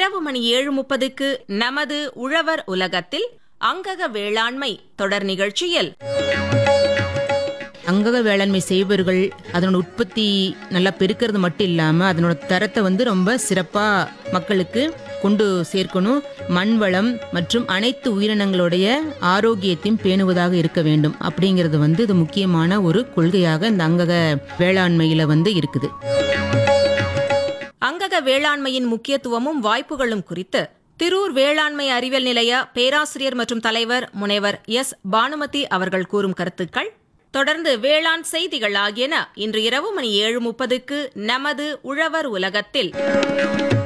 இரவு மணி ஏழு முப்பதுக்கு நமது உழவர் உலகத்தில் அங்கக வேளாண்மை தொடர் நிகழ்ச்சியில் அங்கக வேளாண்மை செய்பவர்கள் அதனோட உற்பத்தி நல்லா பெருக்கிறது மட்டும் இல்லாமல் அதனோட தரத்தை வந்து ரொம்ப சிறப்பாக மக்களுக்கு கொண்டு சேர்க்கணும் மண் வளம் மற்றும் அனைத்து உயிரினங்களுடைய ஆரோக்கியத்தையும் பேணுவதாக இருக்க வேண்டும் அப்படிங்கிறது வந்து இது முக்கியமான ஒரு கொள்கையாக இந்த அங்கக வேளாண்மையில் வந்து இருக்குது அங்கக வேளாண்மையின் முக்கியத்துவமும் வாய்ப்புகளும் குறித்து திரூர் வேளாண்மை அறிவியல் நிலைய பேராசிரியர் மற்றும் தலைவர் முனைவர் எஸ் பானுமதி அவர்கள் கூறும் கருத்துக்கள் தொடர்ந்து வேளாண் செய்திகள் ஆகியன இன்று இரவு மணி ஏழு முப்பதுக்கு நமது உழவர் உலகத்தில்